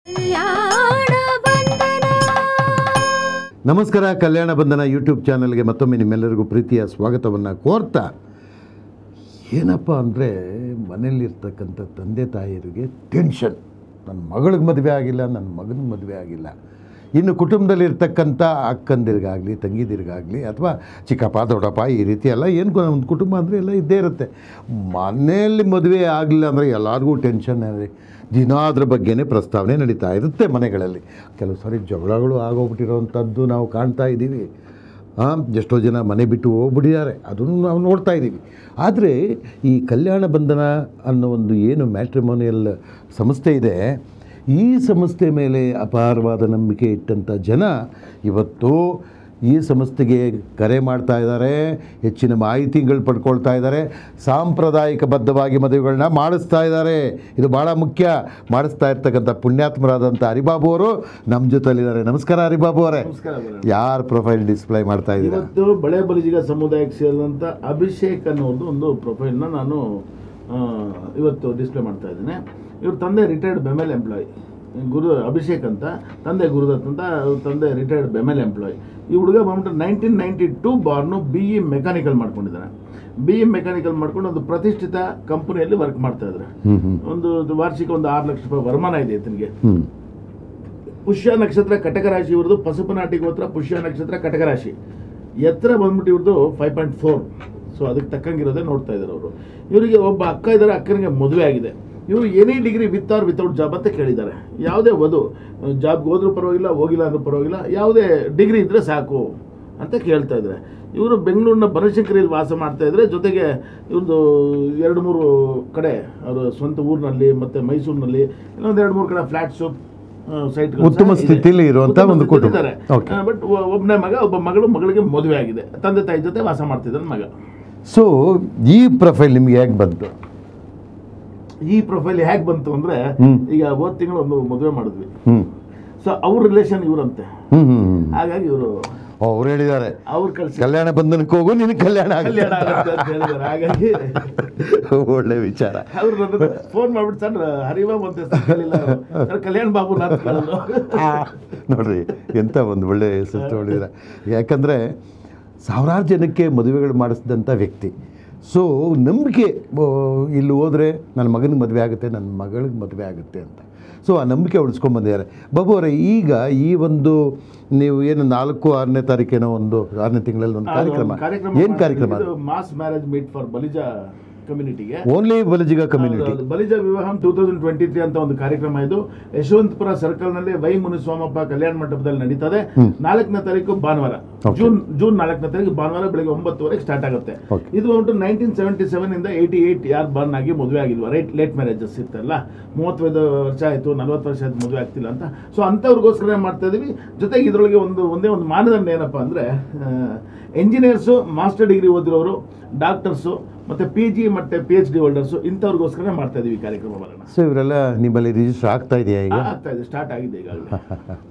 ಕಲ್ಯಾಣ ಬಂಧನ ನಮಸ್ಕಾರ ಕಲ್ಯಾಣ ಬಂಧನ ಯೂಟ್ಯೂಬ್ ಚಾನಲ್ಗೆ ಮತ್ತೊಮ್ಮೆ ನಿಮ್ಮೆಲ್ಲರಿಗೂ ಪ್ರೀತಿಯ ಸ್ವಾಗತವನ್ನು ಕೋರ್ತಾ ಏನಪ್ಪ ಅಂದರೆ ಮನೆಯಲ್ಲಿರ್ತಕ್ಕಂಥ ತಂದೆ ತಾಯಿಯರಿಗೆ ಟೆನ್ಷನ್ ನನ್ನ ಮಗಳಿಗೆ ಮದುವೆ ಆಗಿಲ್ಲ ನನ್ನ ಮಗನಿಗೆ ಮದುವೆ ಆಗಿಲ್ಲ ಇನ್ನು ಕುಟುಂಬದಲ್ಲಿರ್ತಕ್ಕಂಥ ಅಕ್ಕಂದಿರಿಗಾಗಲಿ ತಂಗಿದಿರಿಗಾಗಲಿ ಅಥವಾ ಚಿಕ್ಕಪ್ಪ ದೊಡ್ಡಪ್ಪ ಈ ರೀತಿ ಎಲ್ಲ ಏನು ಒಂದು ಕುಟುಂಬ ಅಂದರೆ ಎಲ್ಲ ಇದ್ದೇ ಇರುತ್ತೆ ಮನೆಯಲ್ಲಿ ಮದುವೆ ಆಗಲಿಲ್ಲ ಅಂದರೆ ಎಲ್ಲರಿಗೂ ಟೆನ್ಷನ್ ದಿನ ಅದ್ರ ಬಗ್ಗೆನೇ ಪ್ರಸ್ತಾವನೆ ನಡೀತಾ ಇರುತ್ತೆ ಮನೆಗಳಲ್ಲಿ ಕೆಲವು ಸಾರಿ ಜಗಳಗಳು ಆಗೋಗ್ಬಿಟ್ಟಿರೋವಂಥದ್ದು ನಾವು ಕಾಣ್ತಾ ಇದ್ದೀವಿ ಹಾಂ ಎಷ್ಟೋ ಜನ ಮನೆ ಬಿಟ್ಟು ಹೋಗ್ಬಿಟ್ಟಿದ್ದಾರೆ ಅದನ್ನು ನಾವು ನೋಡ್ತಾ ಇದ್ದೀವಿ ಆದರೆ ಈ ಕಲ್ಯಾಣ ಬಂಧನ ಅನ್ನೋ ಒಂದು ಏನು ಮ್ಯಾಟ್ರಿಮೋನಿಯಲ್ ಸಂಸ್ಥೆ ಇದೆ ಈ ಸಂಸ್ಥೆ ಮೇಲೆ ಅಪಾರವಾದ ನಂಬಿಕೆ ಇಟ್ಟಂಥ ಜನ ಇವತ್ತು ಈ ಸಂಸ್ಥೆಗೆ ಕರೆ ಮಾಡ್ತಾ ಇದ್ದಾರೆ ಹೆಚ್ಚಿನ ಮಾಹಿತಿಗಳು ಪಡ್ಕೊಳ್ತಾ ಇದ್ದಾರೆ ಸಾಂಪ್ರದಾಯಿಕ ಬದ್ಧವಾಗಿ ಮದುವೆಗಳನ್ನ ಮಾಡಿಸ್ತಾ ಇದ್ದಾರೆ ಇದು ಭಾಳ ಮುಖ್ಯ ಮಾಡಿಸ್ತಾ ಇರ್ತಕ್ಕಂಥ ಪುಣ್ಯಾತ್ಮರಾದಂಥ ಹರಿಬಾಬು ಅವರು ನಮ್ಮ ಜೊತೆಲಿದ್ದಾರೆ ನಮಸ್ಕಾರ ಹರಿಬಾಬು ಅವರೇ ನಮಸ್ಕಾರ ಮೇಡಮ್. ಯಾರ ಪ್ರೊಫೈಲ್ ಡಿಸ್ಪ್ಲೇ ಮಾಡ್ತಾ ಇದ್ದೀರಾ ಇವತ್ತು ಬಳೆ ಬಲಿಜಿಗ ಸಮುದಾಯಕ್ಕೆ ಸೇರಿದಂಥ ಅಭಿಷೇಕ್ ಅನ್ನೋದು ಒಂದು ಪ್ರೊಫೈಲ್ನ ನಾನು ಆ, ಇವತ್ತು ಡಿಸ್ಪ್ಲೇ ಮಾಡ್ತಾ ಇದ್ದೇನೆ ಇವ್ರ ತಂದೆ ರಿಟೈರ್ಡ್ ಬೆಮೆಲ್ ಎಂಪ್ಲಾಯ್ ಗುರು ಅಭಿಷೇಕ್ ಅಂತ ತಂದೆ ಗುರುದತ್ ಅಂತ ಅವ್ರ ತಂದೆ ರಿಟೈರ್ಡ್ ಬೆಮೆಲ್ ಎಂಪ್ಲಾಯ್ ಈ ಹುಡುಗ ಬಂದ್ಬಿಟ್ಟು nineteen ninety two born B E mechanical ಮಾಡ್ಕೊಂಡಿದ್ದಾನೆ ಬಿ ಇ ಮೆಕ್ಯಾನಿಕಲ್ ಮಾಡ್ಕೊಂಡು ಒಂದು ಪ್ರತಿಷ್ಠಿತ ಕಂಪನಿಯಲ್ಲಿ ವರ್ಕ್ ಮಾಡ್ತಾ ಇದ್ದಾರೆ ಹ್ಞೂ ಹ್ಞೂ ಒಂದು ಒಂದು ವಾರ್ಷಿಕ ಒಂದು ಆರು ಲಕ್ಷ ರೂಪಾಯಿ ವರಮಾನ ಇದೆ ಈತನಿಗೆ ಹ್ಞೂ ಪುಷ್ಯ ನಕ್ಷತ್ರ ಕಟಕ ರಾಶಿ ಇವ್ರದ್ದು ಪಸುಪನಾಟಿ ಗೋತ್ರ ಪುಷ್ಯ ನಕ್ಷತ್ರ ಕಟಕ ರಾಶಿ ಎತ್ತರ ಬಂದ್ಬಿಟ್ಟು ಇವ್ರದ್ದು ಫೈವ್ ಪಾಯಿಂಟ್ ಫೋರ್ ಸೊ ಅದಕ್ಕೆ ತಕ್ಕಂಗಿರೋದೇ ನೋಡ್ತಾ ಇದ್ದಾರೆ ಅವರು ಇವರಿಗೆ ಒಬ್ಬ ಅಕ್ಕ ಇದ್ದಾರೆ ಅಕ್ಕನಿಗೆ ಮದುವೆ ಆಗಿದೆ ಇವರು any degree with or without job ಅಂತ ಕೇಳಿದ್ದಾರೆ ಯಾವುದೇ ವಧು ಜಾಬ್ಗೆ ಹೋದ್ರೂ ಪರವಾಗಿಲ್ಲ ಹೋಗಿಲ್ಲ ಅಂದ್ರೂ ಪರವಾಗಿಲ್ಲ ಯಾವುದೇ ಡಿಗ್ರಿ ಇದ್ದರೆ ಸಾಕು ಅಂತ ಕೇಳ್ತಾ ಇದ್ದಾರೆ ಇವರು ಬೆಂಗಳೂರಿನ ಬನಶಂಕರಿಯಲ್ಲಿ ವಾಸ ಮಾಡ್ತಾ ಇದ್ದಾರೆ ಜೊತೆಗೆ ಇವ್ರದ್ದು ಎರಡು ಮೂರು ಕಡೆ ಅವರು ಸ್ವಂತ ಊರಿನಲ್ಲಿ ಮತ್ತು ಮೈಸೂರಿನಲ್ಲಿ ಇನ್ನೊಂದು ಎರಡು ಮೂರು ಕಡೆ ಫ್ಲ್ಯಾಟ್ಸು ಸೈಟ್ ಉತ್ತಮ ಸ್ಥಿತಿಲಿ ಇರುವಂತ ಒಂದು ಕುಟುಂಬ. Okay. ಬಟ್ ಒಬ್ಬನೇ ಮಗ ಒಬ್ಬ ಮಗಳು ಮಗಳಿಗೆ ಮದುವೆ ಆಗಿದೆ ತಂದೆ ತಾಯಿ ಜೊತೆ ವಾಸ ಮಾಡ್ತಿದ್ದಾನೆ ಮಗ ಸೊ ಈ ಪ್ರೊಫೈಲ್ ನಿಮ್ಗೆ ಹೇಗೆ ಬಂತು ಈ ಪ್ರೊಫೈಲ್ ಹೇಗೆ ಬಂತು ಅಂದ್ರೆ ಹ್ಮ್. ಈಗ ಹೋದ ತಿಂಗಳು ಒಂದು ಮದುವೆ ಮಾಡಿದ್ವಿ ಹ್ಞೂ ಸೊ ಅವ್ರ ರಿಲೇಷನ್ ಇವ್ರಂತೆ ಹ್ಞೂ ಹ್ಞೂ ಹಾಗಾಗಿ ಇವರು ಅವ್ರು ಹೇಳಿದ್ದಾರೆ ಅವ್ರು ಕಳ್ಸಿ ಕಲ್ಯಾಣ ಬಂಧನಕ್ಕೆ ಹೋಗು ನಿನಗೆ ಕಲ್ಯಾಣ ಕಲ್ಯಾಣ ಆಗುತ್ತೆ ಆಗುತ್ತೆ ಅಂತ ಹೇಳಿದ್ದಾರೆ ಹಾಗಾಗಿ ಒಳ್ಳೆ ವಿಚಾರ ಅವ್ರು ನನ್ನ ಫೋನ್ ಮಾಡ್ಬಿಟ್ಟು ಸರ್ ಹರಿಬಾಬು ಅಂತ ಹೆಸ್ರು ಕೇಳಿಲ್ಲ ಸರ್ ಕಲ್ಯಾಣ್ ಬಾಬು ಅಂತ ಕೇಳಿದ್ರು ನೋಡ್ರಿ ಎಂಥ ಒಂದು ಒಳ್ಳೆ ಹೆಸರು ತಗೊಂಡಿದ್ದೀರ ಯಾಕಂದರೆ ಸಾವಿರಾರು ಜನಕ್ಕೆ ಮದುವೆಗಳು ಮಾಡಿಸಿದಂಥ ವ್ಯಕ್ತಿ ಸೊ ನಂಬಿಕೆ ಓ, ಇಲ್ಲಿ ಹೋದರೆ ನನ್ನ ಮಗನಿಗೆ ಮದುವೆ ಆಗುತ್ತೆ ನನ್ನ ಮಗಳಿಗೆ ಮದುವೆ ಆಗುತ್ತೆ ಅಂತ ಸೊ ಆ ನಂಬಿಕೆ ಉಳಿಸ್ಕೊಂಡ್ಬಂದಿದ್ದಾರೆ ಬಾಬು ಅವರೇ ಈಗ ಈ ಒಂದು ನೀವು ಏನು ನಾಲ್ಕು ಆರನೇ ತಾರೀಕೇನೋ ಒಂದು ಆರನೇ ತಿಂಗಳಲ್ಲಿ ಒಂದು ಕಾರ್ಯಕ್ರಮ ಏನು ಕಾರ್ಯಕ್ರಮ mass marriage meet for Balija ಕಮ್ಯುನಿಟಿಗೆ ಓನ್ಲಿ ಬಲಜಿಗ ಕಮ್ಯುನಿಟಿ ಹೌದು, ಬಲಿಜ ವಿವಾಹಂ ಟೂ ತೌಸಂಡ್ ಟ್ವೆಂಟಿ ತ್ರೀ ಅಂತ ಒಂದು ಕಾರ್ಯಕ್ರಮ ಇದು ಯಶವಂತಪುರ ಸರ್ಕಲ್ ನಲ್ಲಿ ವೈ ಮುನಿಸ್ವಾಮಪ್ಪ ಕಲ್ಯಾಣ ಮಂಟಪದಲ್ಲಿ ನಡೀತದೆ ನಾಲ್ಕನೇ ತಾರೀಕು ಭಾನುವಾರ Okay. ಜೂನ್ ಜೂನ್ ನಾಲ್ಕನೇ ತಾರೀಕು ಭಾನುವಾರ ಬೆಳಿಗ್ಗೆ ಒಂಬತ್ತುವರೆಗೆ ಸ್ಟಾರ್ಟ್ ಆಗುತ್ತೆ Okay. ಇದು ಬಂದ್ಬಿಟ್ಟು ನೈನ್ಟೀನ್ ಸೆವೆಂಟಿ ಸೆವೆನ್ ಇಂದ ಏಯ್ಟಿ ಏಯ್ಟ್ ಯಾರು ಬರ್ನ್ ಆಗಿ ಮದುವೆ ಆಗಿಲ್ವಾ ರೈಟ್ ಲೇಟ್ ಮ್ಯಾರೇಜಸ್ ಇರ್ತಲ್ಲ ಮೂವತ್ತೈದು ವರ್ಷ ಆಯ್ತು ನಲ್ವತ್ತು ವರ್ಷ ಆಯ್ತು ಮದುವೆ ಆಗ್ತಿಲ್ಲ ಅಂತ ಸೊ ಅಂಥವ್ರಿಗೋಸ್ಕರ ಮಾಡ್ತಾ ಇದೀವಿ ಜೊತೆಗೆ ಇದರೊಳಗೆ ಒಂದು ಒಂದೇ ಒಂದು ಮಾನದಂಡ ಏನಪ್ಪಾ ಅಂದ್ರೆ ಎಂಜಿನಿಯರ್ಸು ಮಾಸ್ಟರ್ ಡಿಗ್ರಿ ಓದಿರೋರು ಡಾಕ್ಟರ್ಸು ಮತ್ತೆ ಪಿ ಜಿ ಮತ್ತೆ ಪಿ ಎಚ್ ಡಿ ಹೋಲ್ಡರ್ಸು ಇಂಥವ್ರಿಗೋಸ್ಕರ ಮಾಡ್ತಾ ಇದೀವಿ ಈ ಕಾರ್ಯಕ್ರಮವನ್ನು ಸೊ ಇವರೆಲ್ಲ ನಿಮ್ಮಲ್ಲಿ ರಿಜಿಸ್ಟರ್ ಆಗ್ತಾ ಇದೆಯಾ ಈಗ ಆಗ್ತಾ ಇದೆ ಸ್ಟಾರ್ಟ್ ಆಗಿದೆ ಈಗಾಗಲೇ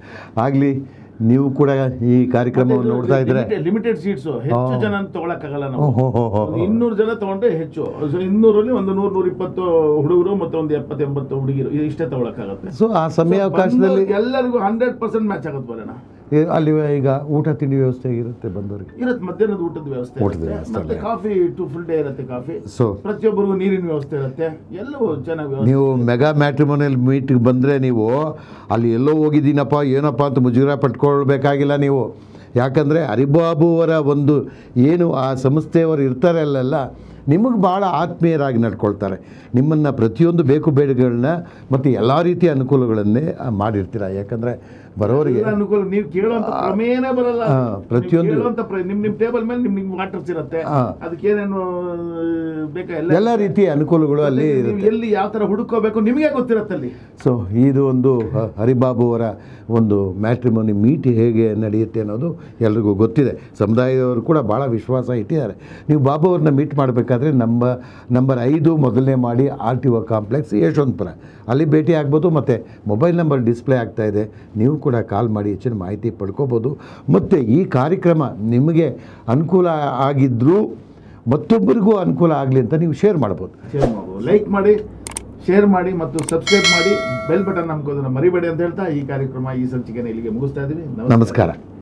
ಆಗಲಿ ನೀವು ಕೂಡ ಈ ಕಾರ್ಯಕ್ರಮವನ್ನು ನೋಡ್ತಾ ಇದ್ರೆ ಲಿಮಿಟೆಡ್ ಸೀಟ್ಸ್ ಹೆಚ್ಚು ಹಾ. ಜನ ತಗೊಳಕ್ಕಾಗಲ್ಲ ನಾವು ಓಹೋ ಹೋ ಹೋ ಒಂದು ಇನ್ನೂರು ಜನ ತಗೊಂಡ್ರೆ ಹೆಚ್ಚು ಸೊ ಇನ್ನೂರಲ್ಲಿ ಒಂದು ನೂರ ನೂರ ಇಪ್ಪತ್ತು ಹುಡುಗರು ಮತ್ತೆ ಒಂದು ಎಪ್ಪತ್ತು ಎಂಬತ್ತು ಹುಡುಗಿರು ಇದು ಇಷ್ಟೇ ತಗೊಳಕ್ಕಾಗತ್ತೆ ಸೊ ಆ ಸಮಯಾವಕಾಶದಲ್ಲಿ ಬಂದವ್ರಿಗೆ ಎಲ್ಲರಿಗೂ ಹಂಡ್ರೆಡ್ ಪರ್ಸೆಂಟ್ ಮ್ಯಾಚ್ ಆಗುತ್ತೆ ಬರೋಣ ಏ- ಅಲ್ಲಿ ಈಗ ಊಟ ತಿಂಡಿ ವ್ಯವಸ್ಥೆ ಇರುತ್ತೆ ಬಂದವರಿಗೆ ಇರುತ್ತೆ ಮಧ್ಯಾಹ್ನದ ಊಟದ ವ್ಯವಸ್ಥೆ ಊಟದ ಇರುತ್ತೆ. ವ್ಯವಸ್ಥೆ ಮತ್ತೆ ಅಲ್ಲ. ಕಾಫಿ ಟು ಫುಲ್ ಡೇ ಇರುತ್ತೆ ಕಾಫಿ ಸೊ ಪ್ರತಿಯೊಬ್ಬರಿಗೂ ನೀರಿನ ವ್ಯವಸ್ಥೆ ಇರುತ್ತೆ ಎಲ್ಲವೂ ಚೆನ್ನಾಗಿ ವ್ಯವಸ್ಥೆ ನೀವು ಮೆಗಾ ಮ್ಯಾಟ್ರಿಮೋನಿಯಲ್ ಮೀಟಿಗೆ ಬಂದರೆ ನೀವು ಅಲ್ಲಿ ಎಲ್ಲೋ ಹೋಗಿದ್ದೀನಪ್ಪ ಏನಪ್ಪ ಅಂತ ಮುಜುಗರ ಪಟ್ಕೊಳ್ಬೇಕಾಗಿಲ್ಲ ನೀವು ಯಾಕಂದರೆ ಹರಿಬಾಬು ಅವರ ಒಂದು ಏನು ಆ ಸಂಸ್ಥೆಯವರು ಇರ್ತಾರೆ ಅಲ್ಲೆಲ್ಲ ನಿಮಗೆ ಭಾಳ ಆತ್ಮೀಯರಾಗಿ ನಡ್ಕೊಳ್ತಾರೆ ನಿಮ್ಮನ್ನು ಪ್ರತಿಯೊಂದು ಬೇಕು ಬೇಡಗಳನ್ನ ಮತ್ತು ಎಲ್ಲ ರೀತಿಯ ಅನುಕೂಲಗಳನ್ನೇ ಆ, ಮಾಡಿರ್ತೀರ ಯಾಕಂದರೆ ಬರೋರಿಗೆ ಎಲ್ಲ ಅನುಕೂಲ ನೀವು ಕೇಳುವಂತ ಪ್ರಮೇಯನೇ ಬರಲ್ಲ ಹಾ, ಪ್ರತಿಯೊಂದು- ನೀವು ಕೇಳುವಂತ ಪ್ರ- ನಿಮ್ ನಿಮ್ ಟೇಬಲ್ ಮೇಲೆ ನಿಮ್ ನಿಮ್ ವಾಟರ್ಸ್ ಇರುತ್ತೆ ಹಾ. ಅದಕ್ಕೇನೇನು ಬೇಕಾ ಎಲ್ಲ ಎಲ್ಲ ರೀತಿಯ ಅನುಕೂಲಗಳು ಅಲ್ಲಿ ನೀವು ಇರುತ್ತೆ ಎಲ್ಲಿ ಯಾವ ತರ ಹುಡುಕೋಬೇಕು ನಿಮಗೆ ಗೊತ್ತಿರುತ್ತೆ ಅಲ್ಲಿ ಸೊ ಇದು ಒಂದು ಹ- ಹರಿಬಾಬು ಅವರ ಒಂದು ಮ್ಯಾಟ್ರಿಮೋನಿ ಮೀಟ್ ಹೇಗೆ ನಡೆಯುತ್ತೆ ಅನ್ನೋದು ಎಲ್ರಿಗೂ ಗೊತ್ತಿದೆ ಸಮುದಾಯದವರು ಕೂಡ ಭಾಳ ವಿಶ್ವಾಸ ಇಟ್ಟಿದ್ದಾರೆ ನೀವು ಬಾಬು ಅವ್ರನ್ನ ಮೀಟ್ ಮಾಡಬೇಕಾದ್ರೆ ನಮ್ಮ ನಂಬರ್ ಐದು ಮೊದಲನೇ ಮಾಡಿ R T O complex Yeshwanthpur ಅಲ್ಲಿ ಭೇಟಿ ಆಗ್ಬೋದು ಮತ್ತು ಮೊಬೈಲ್ ನಂಬರ್ ಡಿಸ್ಪ್ಲೇ ಆಗ್ತಾ ಇದೆ ನೀವು ಕೂಡ ಕಾಲ್ ಮಾಡಿ ಹೆಚ್ಚಿನ ಮಾಹಿತಿ ಪಡ್ಕೋಬೋದು ಮತ್ತು ಈ ಕಾರ್ಯಕ್ರಮ ನಿಮಗೆ ಅನುಕೂಲ ಆಗಿದ್ದರೂ ಮತ್ತೊಬ್ಬರಿಗೂ ಅನುಕೂಲ ಆಗಲಿ ಅಂತ ನೀವು ಶೇರ್ ಮಾಡ್ಬೋದು ಶೇರ್ ಮಾಡ್ಬೋದು ಲೈಕ್ ಮಾಡಿ ಶೇರ್ ಮಾಡಿ ಮತ್ತು ಸಬ್ಸ್ಕ್ರೈಬ್ ಮಾಡಿ ಬೆಲ್ ಬಟನ್ ನಮ್ಗೋದನ್ನ ಮರಿಬೇಡಿ ಅಂತ ಹೇಳ್ತಾ ಈ ಕಾರ್ಯಕ್ರಮ ಈ ಸಂಚಿಕೆನ ಇಲ್ಲಿಗೆ ಮುಗಿಸ್ತಾ ಇದ್ದೀವಿ ನಮಸ್ಕಾರ